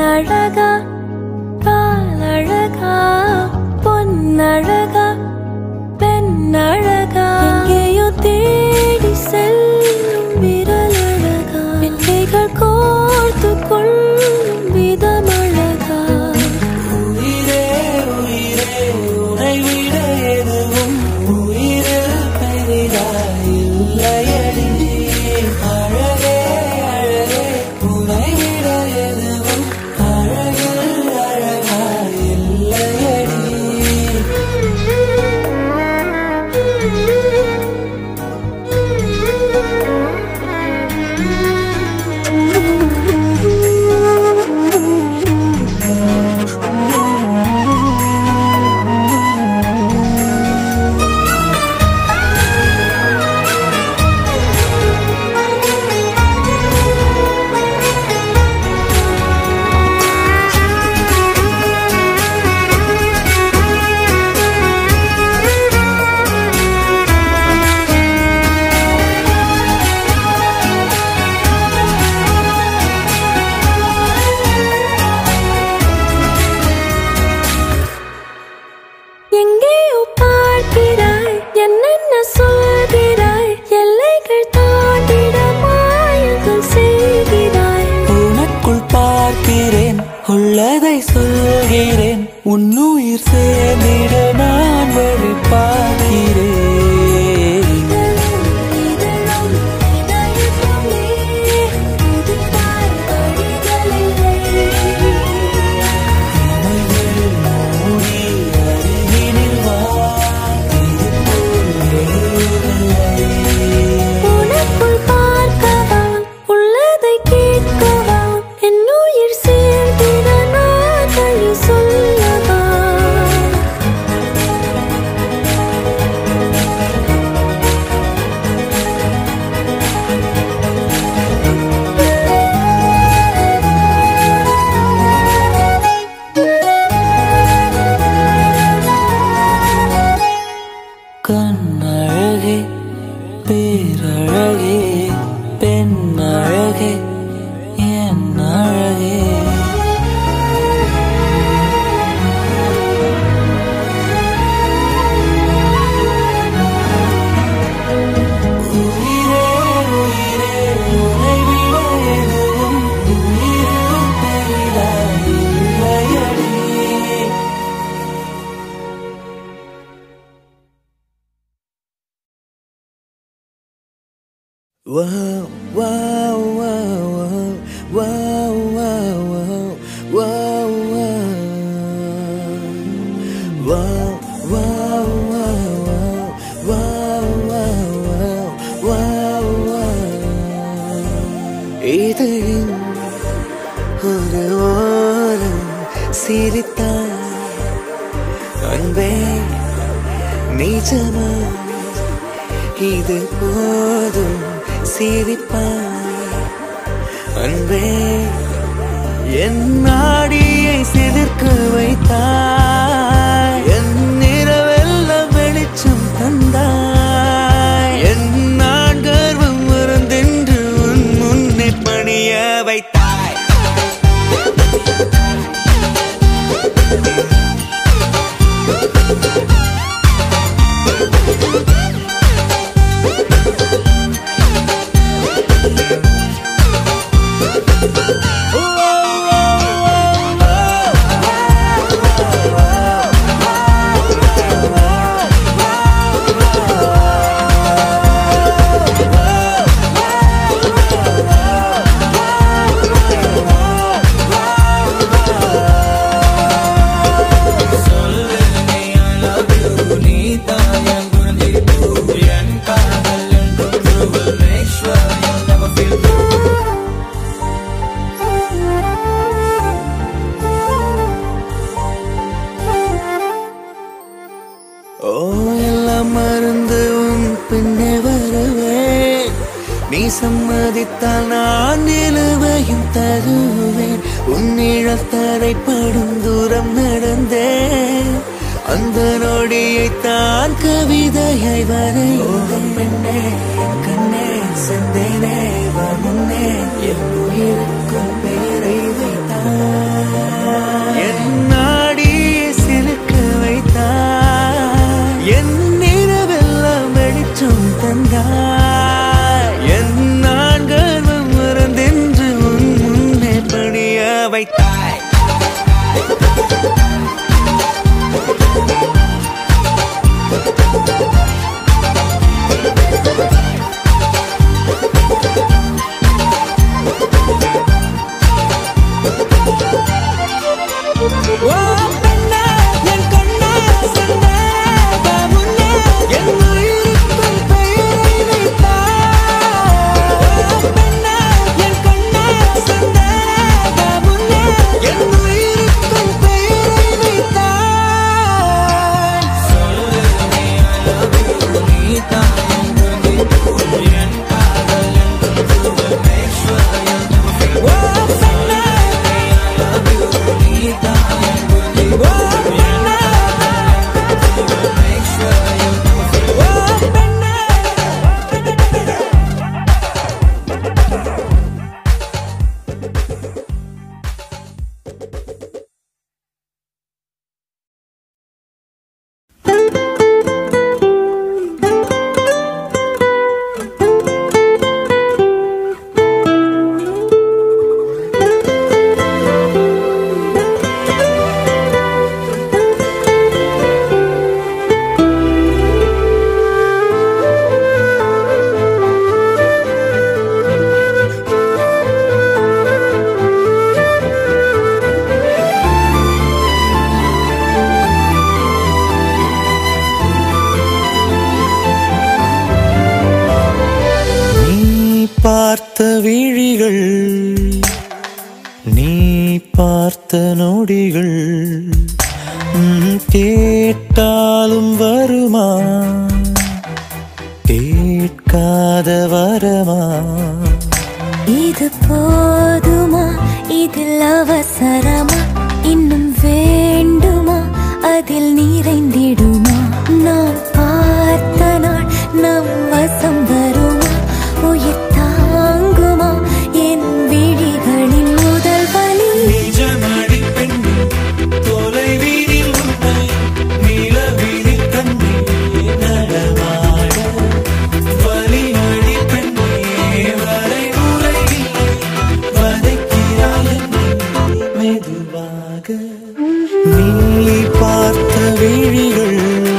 கண்ணழகா பாலழகா பொன்னழகா பெண்ணழகா எங்கேயோ தேடி செல்லும் விரலழகா பிள்ளைகள் கோர்த்து கொள்ளும் விதமழகா உயிரே உயிரே உனை விட எதுவும் உயிரில் பெரிதாய் இல்லையடி அழகே அழகே உனை விட எதுவும் அழகில் அழகாய் இல்லையடி எங்கேயோ பார்க்கிறாய் என்னென்ன சொல்கிறாய் எல்லைகள் தாண்டிட மாயங்கள் செய்கிறாய் உனக்குள் பார்க்கிறேன் உள்ளதை சொல்கிறேன் உன்னுயிர் சேர்ந்திட நான் வழி பார்க்கிறேன் இதழும் இதயத்துமே இதுதான் வழிகளில்லை இமைகள் மூடி அருகினில் வா இது போல் எழுதவில்லை உனக்குள் பார்க்கவா உள்ளதை கேட்கவா என் உயிர் சேர்ந்திட நான் வழி சொல்லவா கண்ணழகே பேரழகே பெண்ணழகே என் அழகே உயிரே உயிரே உனை விட எதுவும் உயிரிலும் பெரிதாய் இல்லையடி Wow, wow, wow, wow, wow, wow, wow, wow, wow, wow, wow, wow, wow, wow, wow, wow. இதழின் ஒரு ஓரம் சிரித்தாய் அன்பே நிஜமா இது போதும் சிரிப்பாய் அன்பே என் நாடியை சிலிர்க்க வைத்தாய் என் நிறவெல்லாம் வெளிச்சம் தந்தாய் என் நான் கர்வம் மறந்தென்று உன் முன்னே பணிய வைத்தாய் ஓ எல்லாம் மறந்து உன் பின்னே வருவேன் நீ சம்மதித்தால் நான் நிலுவையும் தருவேன் உன் நிழல் தரைப்படும் தூரம் நடந்தேன் அந்த நொடியை தான் கவிதையை வரைந்தேன் பெண்ணே என் கண்ணே செந்தேனே வா முன்னே என் உயிருக்கும் பெயரை வைத்தான் பார்த்த விழிகள் நீ பார்த்த நொடிகள் ம், கேட்டாலும் வருமா கேட்காத வரமா இது போதுமா இதில் அவசரமா இன்னும் வேண்டுமா அதில் நிறைந்திடுமா நான் பார்த்த நாள் நம் வசம் வருமா உயிர் தாங்குமா என் விழிகளின் முதல் வலி நிஜமடி பெண்ணே தொலைவீதில் உன்னை நிலவீதில் கண்ணே நடமாட வலிமடி பெண்ணே வரைமுறை இல்லை வதைக்கிறாய் என்னை மெதுவாக நீ பார்த்த விழிகள்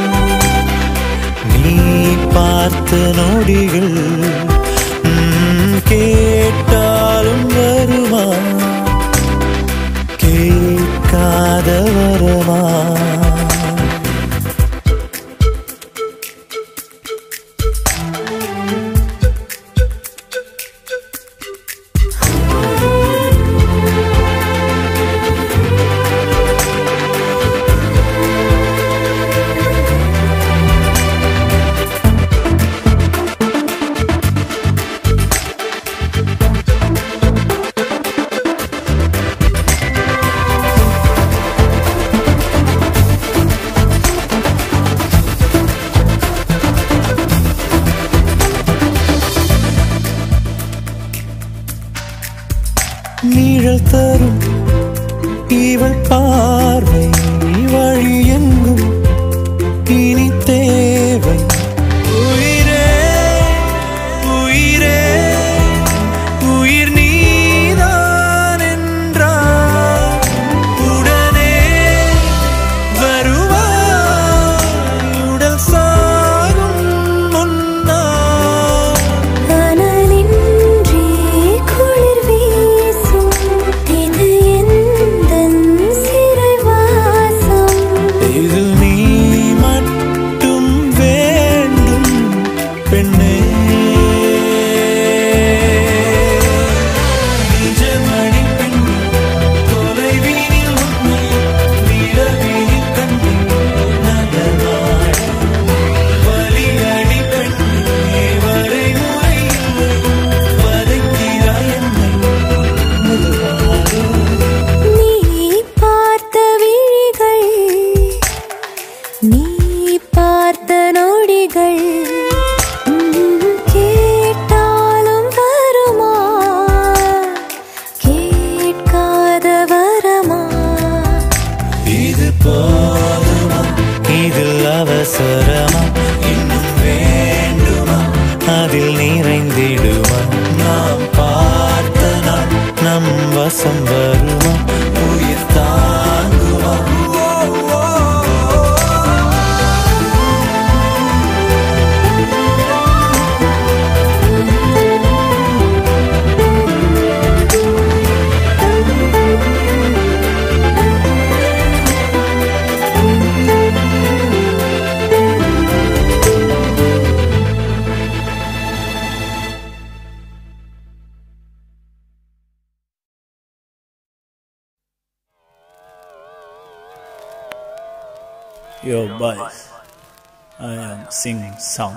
நீ பார்த்த நொடிகள் ம், கேட்டாலும் வருமா கேட்காத வரமா நீழல் தரும் இவள் பார்வை வழி எங்கும் இனி தேவை உயிரே உயிரே உயிர் நீதான் என்றார் உடனே வருவாய் உடல் சாகும் முன்னால் கனலின்றி குளிர் வீசும் இது எந்தன் சிறைவாசம் இதில் நீ மட்டும் வேண்டும் பெண்ணே நிஜமணி பெண்ணே தொலைவீதில் உன்னை நிலவீதில் கண்ணே நகராட வலியடி பெண்ணே வரைமுறை இல்லை வதைக்கிறாய் என்னை மெதுவாக நீ பார்த்த விழிகள் நீ பார்த்த நொடிகள் ம், கேட்டாலும் வருமா கேட்காத வரமா இது போதுமா இதில் அவசரமா இன்னும் வேண்டுமா அதில் நிறைந்திடுமா நாம் பார்த்த நாள் நம் வசம் வருமா உயிர் தாங்குமா Yo, boys, I am singing song.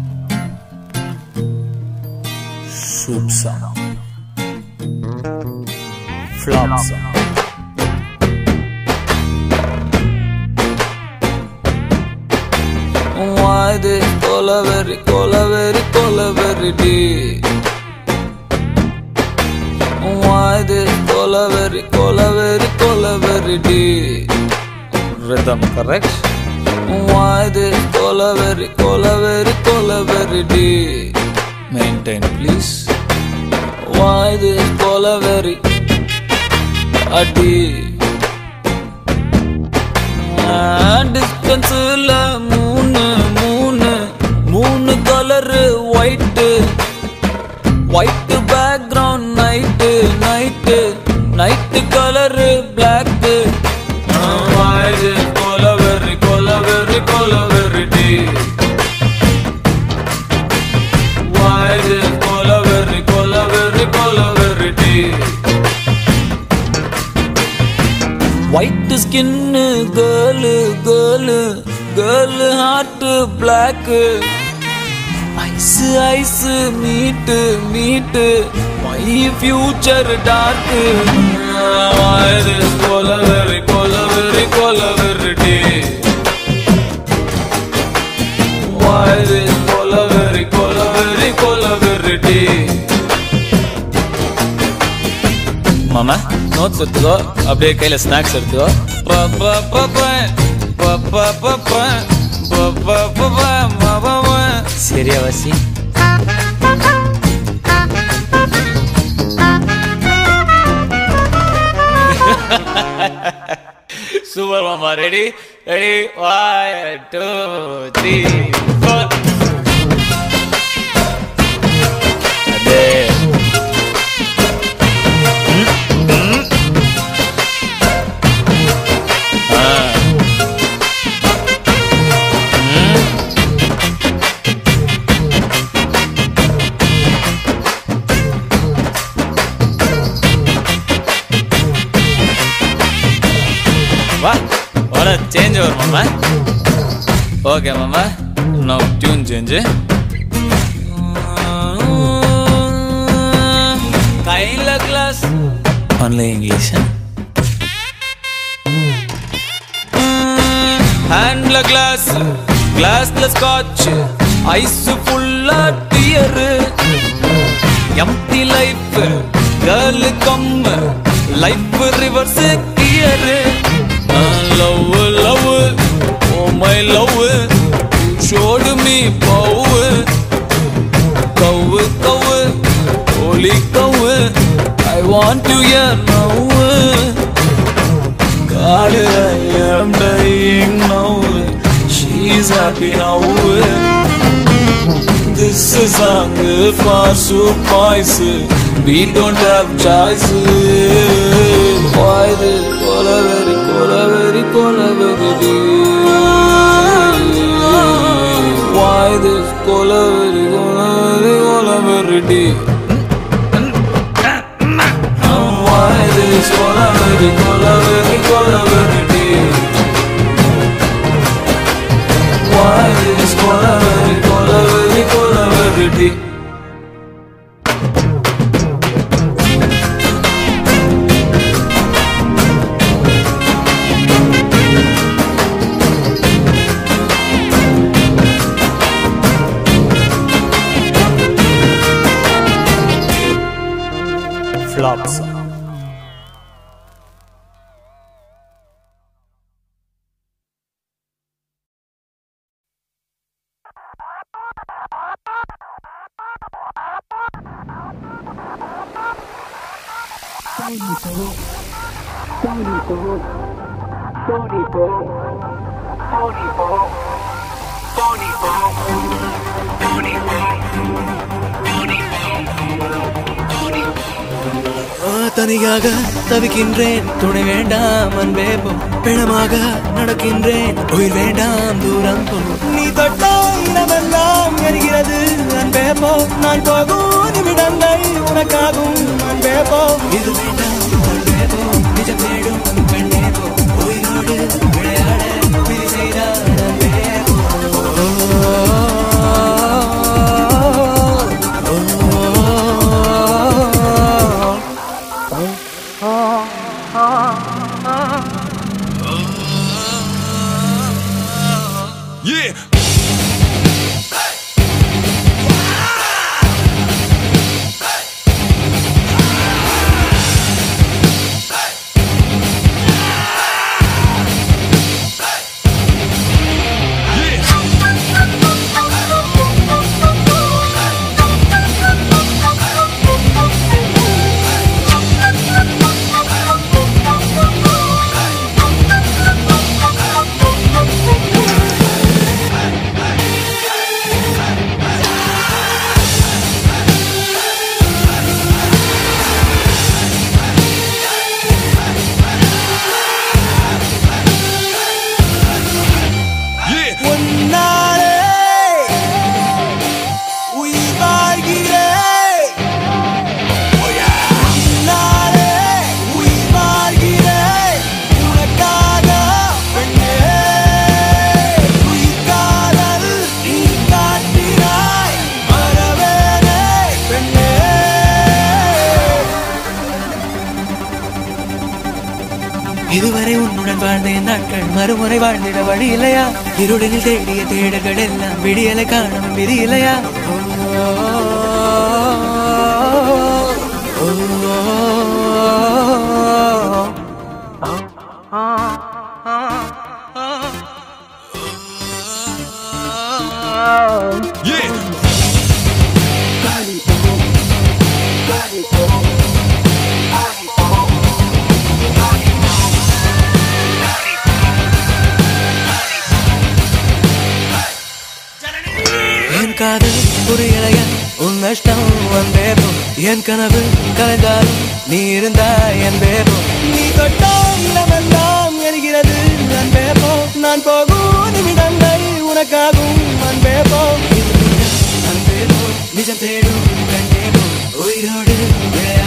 Soup song. Flop song. Why this colaveri, colaveri, colaveri D? Why this colaveri, colaveri, colaveri D? Rhythm correct? Why this colaveri, colaveri, colaveri D? Maintain please. Why this colaveri? A D. டிஸ்டன்ஸ்ல மூணு மூணு மூணு colour white white background night night night colour block கொலவெறி கொலவெறி கொலவெறி D கொலவெறி கொலவெறி skin girl girl girl heart block ice ice மீட்டு மீட்டு my future torque வாயுது கொலவெறி கொலவெறி கொலவெறிடி வாயுது கொலவெறி கொலவெறி கொலவெறிடி மாமா notes எடுத்துக்கோ அப்படியே கையில ஸ்நாக்ஸ் எடுத்துக்கோ ப, ப, ப, ப, ப, ப, ப, ப, ப, ப, ப, ப, ம, ப, ப. சரியா வாசி சூப்பர் மாமா ready ready one two three four அதே வா வர சேஞ்ச் வரும் மாமா ஓகே மாமா நான் டியூன் சேஞ்சு கையில கிளாஸ் ஒன்லி இங்கிலீஷ் ஹேண்ட்ல கிளாஸ் கிளாஸ்ல ஸ்காட்ச் ஐஸ் ஃபுல்லா dear empty life girl gum life reverse gear love love oh my love showed me பவு கவு கவு holy கவு I want to hear now God I am dying now she's happy now This is song for supplies. We don't have choice. Why this cola very cola very cola very Why this cola very cola very cola very deep? Why this cola very cola very cola very deep? Why this cola very cola very cola very deep? flops. தனியாக தவிக்கின்றேன் துணை வேண்டாம் அன்பே போ பிணமாக நடக்கின்றேன் உயிர் வேண்டாம் தூரம் போ நீ தொட்டா இடமெல்லாம் எரிகிறது அன்பே போ நான் போகும் நிமிடங்கள் உனக்காகும் அன்பே போ இது வேண்டாம் அன்பே போ நிஜம் தேடும் பெண்ணே போ உயிரோடு விளையாட விதி செய்தால் அன்பே போ Yeah. இதுவரை உன்னுடன் வாழ்ந்தேன் நாட்கள் மறுமுறை வாழ்ந்திட வழி இல்லையா இருடனில் தேடிய தேடல்கள் எல்லாம் விடியலை காணவும் விதி இல்லையா ஓ, ஓ, ஓ, என் காதல் புரியலையா உன் நஷ்டம் வந்தே போ என் கனவு கலைந்தாலும் நீ இருந்தாய் என் பேபோ நீ தொட்டால் இடமெல்லாம் எரிகிறது அன்பே போ நான் போகும் நிமிடங்கள் உனக்காகும் அன்பே போ இது நிஜம், அன்பே போ நிஜம் தேடும் கண்டே போ உயிரோடு விளையாடு